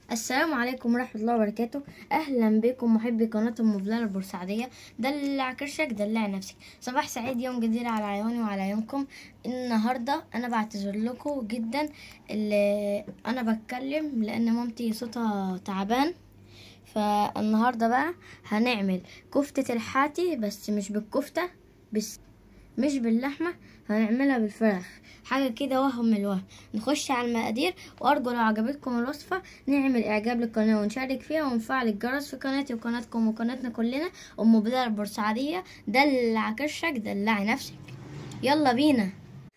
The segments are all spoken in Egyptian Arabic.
السلام عليكم ورحمة الله وبركاته أهلا بكم محبي قناة ام بلال البورسعيدية دلع كرشك دلع نفسك صباح سعيد يوم جديد على عيوني وعلى يومكم النهاردة أنا بعتذر لكم جدا اللي أنا بتكلم لأن مامتي صوتها تعبان فالنهاردة بقى هنعمل كفتة الحاتي بس مش بالكفتة بس مش باللحمة هنعملها بالفراخ حاجة كده وهم الوهم نخش على المقادير وأرجو لو عجبتكم الوصفة نعمل إعجاب للقناة ونشارك فيها ونفعل الجرس في قناتي وقناتكم وقناتنا كلنا أم بلال البورسعيدية دلع كرشك دلعي نفسك يلا بينا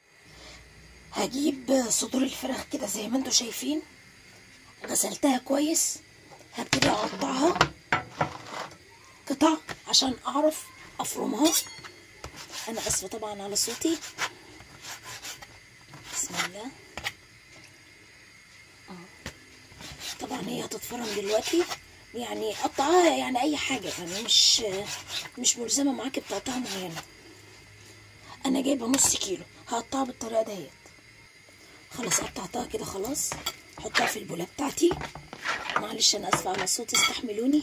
هجيب صدور الفراخ كده زي ما انتوا شايفين غسلتها كويس هبتدي اقطعها قطع عشان اعرف افرمها انا اسفه طبعا على صوتي بسم الله آه. طبعا هي هتتفرم دلوقتي يعني قطعها يعني اي حاجه يعني مش مش ملزمه معاكي بتقطيعه معينه انا جايبه نص كيلو هقطعها بالطريقه ديت خلاص قطعتها كده خلاص احطها في البوله بتاعتي معلش انا اسفه على صوتي استحملوني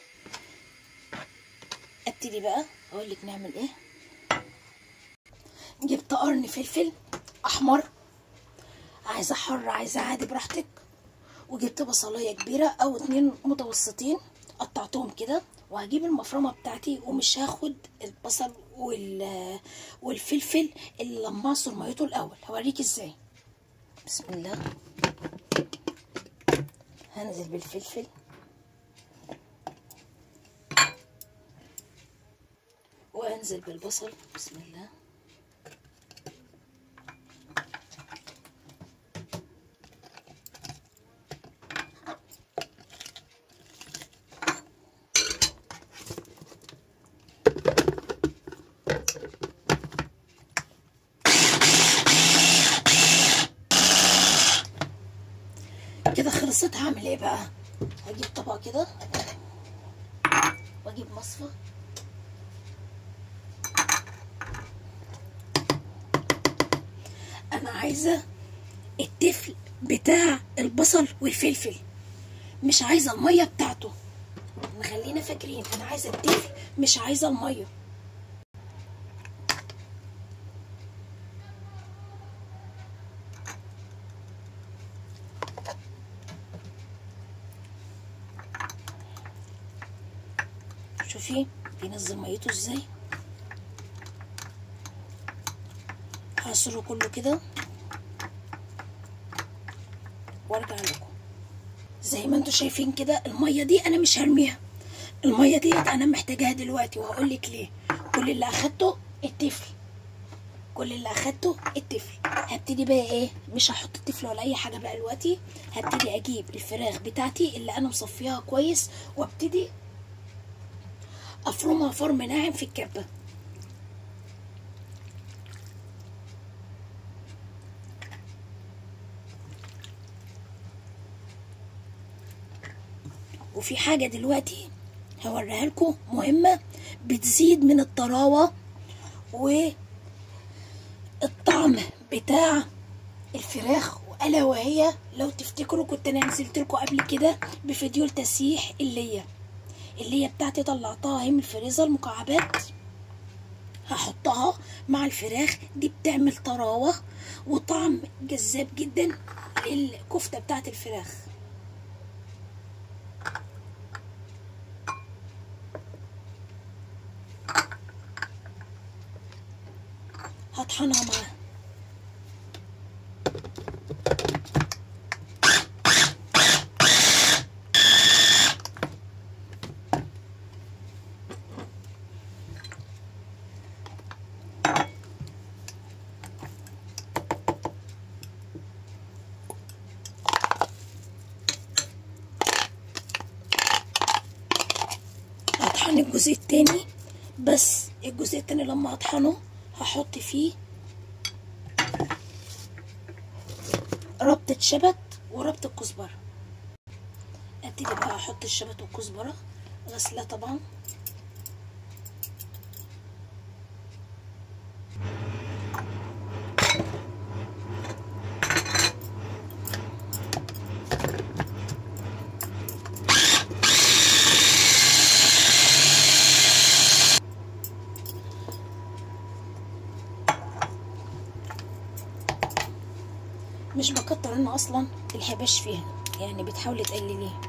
ابتدي بقى اقول لك نعمل ايه جبت قرن فلفل احمر عايزه حر عايزه عادي براحتك وجبت بصلايه كبيره او اتنين متوسطين قطعتهم كده وهجيب المفرمه بتاعتي ومش هاخد البصل وال والفلفل اللي لما اعصر ميته الاول هوريك ازاي بسم الله هنزل بالفلفل وانزل بالبصل بسم الله كده خلصت هعمل ايه بقى هجيب طبق كده واجيب مصفى انا عايزه التفل بتاع البصل والفلفل مش عايزه الميه بتاعته نخلينا فاكرين انا عايزه التفل مش عايزه الميه شوفي بينزل ميته ازاي هعصره كله كده وارجع لكم زي ما انتوا شايفين كده الميه دي انا مش هرميها الميه ديت انا محتاجاها دلوقتي وهقول لك ليه كل اللي اخدته التفل كل اللي اخدته التفل هبتدي بقى ايه مش هحط التفل ولا اي حاجه بقى دلوقتي هبتدي اجيب الفراخ بتاعتي اللي انا مصفيها كويس وابتدي افرمها فرم ناعم في الكبه وفي حاجه دلوقتي هوريها لكم مهمه بتزيد من الطراوه والطعم بتاع الفراخ الا وهي لو تفتكروا كنت انا نزلت لكم قبل كده بفيديو التسييح اللي اللي هي بتاعتي طلعتها اهي من الفريزر مكعبات هحطها مع الفراخ دي بتعمل طراوه وطعم جذاب جدا للكفته بتاعت الفراخ هطحنها معاها هطحن الجزء التاني بس الجزء التاني لما اطحنه هحط فيه ربطة شبت وربطة كزبرة ابتدي بقى احط الشبت والكزبرة غسلة طبعا اصلا الحباش فيها يعني بتحاولي تقلليها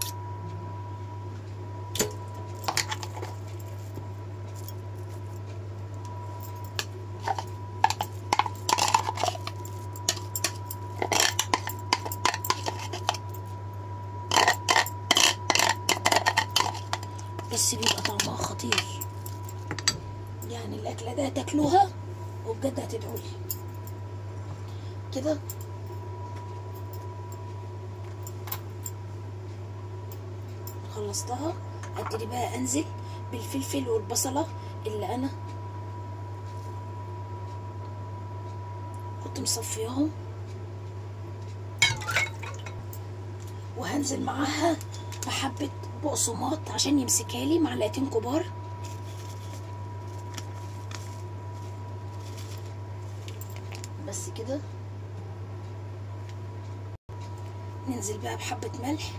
بس بيبقى طعمها خطير يعني الاكله ده تاكلوها وبجد هتدعولي كده خلصتها ابتدي بقى انزل بالفلفل والبصله اللي انا كنت مصفياهم وهنزل معاها بحبه بقسماط عشان يمسكها لي معلقتين كبار بس كده ننزل بقى بحبة ملح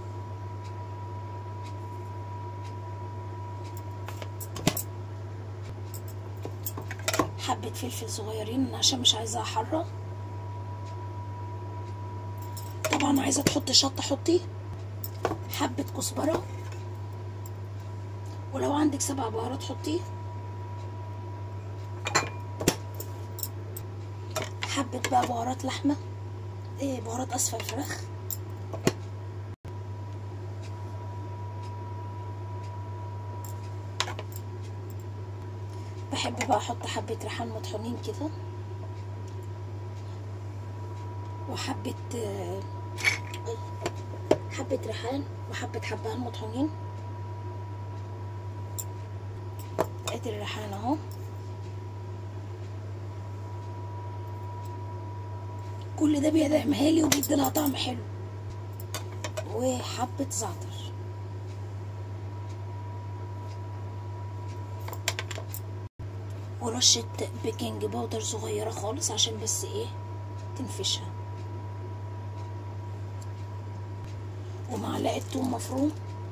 حبة فلفل صغيرين عشان مش عايزاها حرة طبعا عايزة تحطي شطة حطي حبة كزبرة ولو عندك سبع بهارات حطيه حبة بقى بهارات لحمة ايه بهارات اسفل الفراخ بحب بقى احط حبة ريحان مطحونين كده وحبة آه، حبة ريحان وحبة حبهان مطحونين ادي الريحان اهو كل ده بيدعمها لي وبيدي لها طعم حلو وحبة زعتر ورشة بيكنج باودر صغيرة خالص عشان بس ايه تنفشها ومعلقة توم مفروم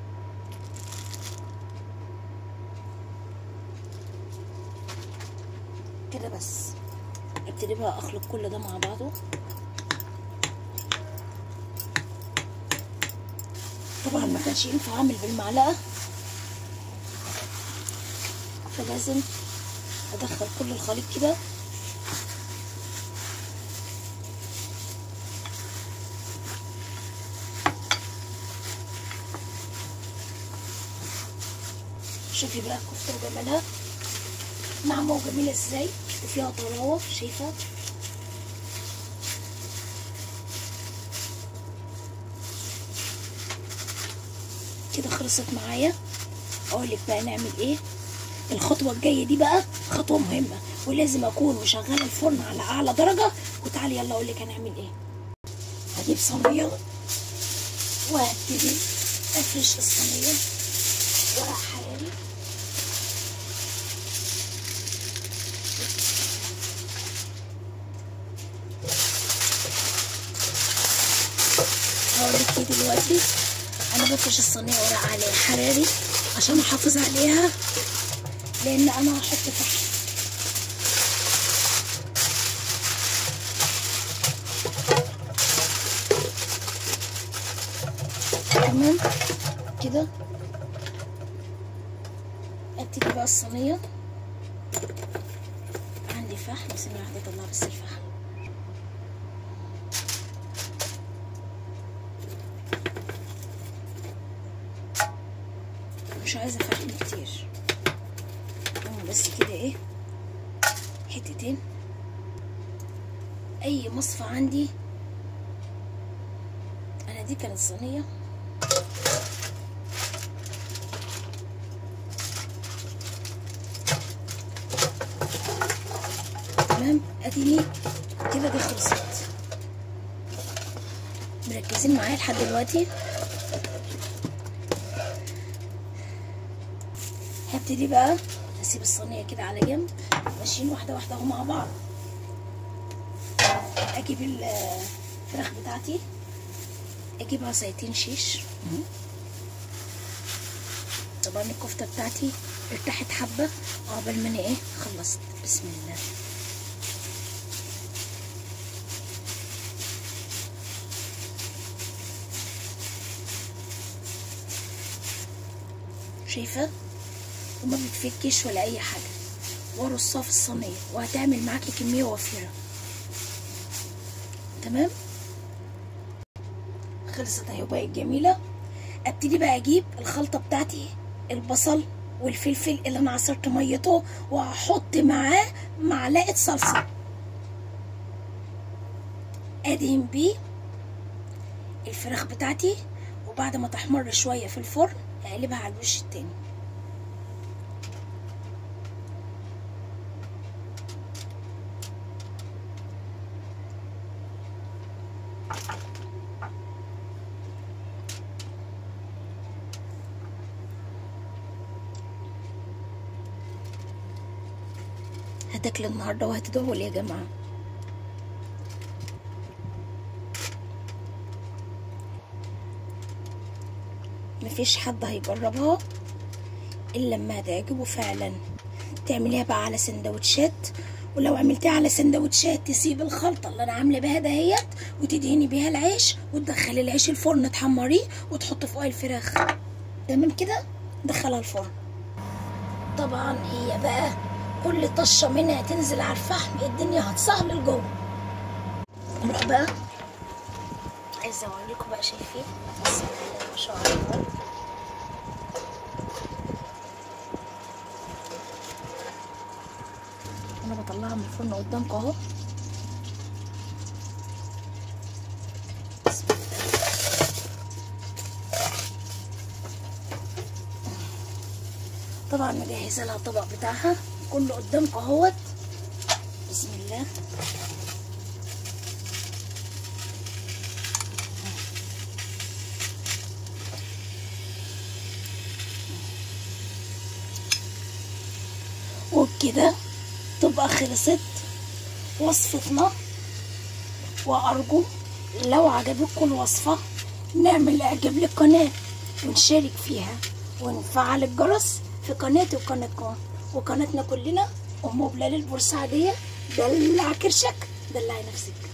كده بس ابتدي بقى اخلط كل ده مع بعضه طبعا ما كانش ينفع اعمل بالمعلقه فلازم ادخل كل الخليط كده شوفي بقى الكفته وجمالها ناعمه وجميله ازاي وفيها طراوه شايفه كده خلصت معايا اقول لك بقى نعمل ايه الخطوه الجايه دي بقى خطوه مهمه ولازم اكون مشغله الفرن على اعلى درجه وتعالي يلا اقول لك هنعمل ايه هجيب صينيه وهبتدي افرش الصينيه ورق حراري هقول لك ايه دلوقتي انا بفرش الصينيه ورق عليه حراري عشان احافظ عليها لان انا هحط فحم تمام كده ابتدي بقى الصينيه عندي فحم ثانيه واحده اطلع بس الفحم مش عايزه فحم كتير هم بس كده ايه حتتين اي مصفى عندي انا دي كانت صينيه تمام اديني كده دي خلصت مركزين معايا لحد دلوقتي هبتدي بقى اسيب الصينيه كده على جنب ماشيين واحده واحده اهو مع بعض اجيب الفراخ بتاعتي اجيب عصايتين شيش طبعا الكفته بتاعتي ارتاحت حبه عقبال ما انا ايه خلصت بسم الله شايفه وما بتفكش ولا اي حاجه وارصها في الصينيه وهتعمل معاكي كميه وفيره تمام خلصت اهي بقت جميله ابتدي بقى اجيب الخلطه بتاعتي البصل والفلفل اللي انا عصرت ميته وهحط معاه معلقه صلصه ادهن بيه الفراخ بتاعتي وبعد ما تحمر شويه في الفرن اقلبها على الوش التاني هتاكل النهارده وهتدعوا لي يا جماعه مفيش حد هيجربها الا لما هتعجبه فعلا تعمليها بقى على سندوتشات ولو عملتيها على سندوتشات تسيب الخلطه اللي انا عامله بيها دهيت وتدهني بيها العيش وتدخلي العيش الفرن تحمريه وتحطي فوقيه الفراخ تمام كده دخلها الفرن طبعا هي بقى كل طشه منها تنزل على الفحم الدنيا هتصهل لجوه نروح بقى عايزه اوريكم بقى شايفين بسم الله ما شاء الله انا بطلعها من الفرن قدامكم اهو بسم الله. طبعا مجهزه لها الطبق بتاعها كله قدامكم اهوت بسم الله وبكده تبقى خلصت وصفتنا وأرجو لو عجبتكم الوصفة نعمل إعجاب للقناة ونشارك فيها ونفعل الجرس في قناتي وقناتكم وقناتنا كلنا أم بلال البورسعيدية دلع كرشك دلعي نفسك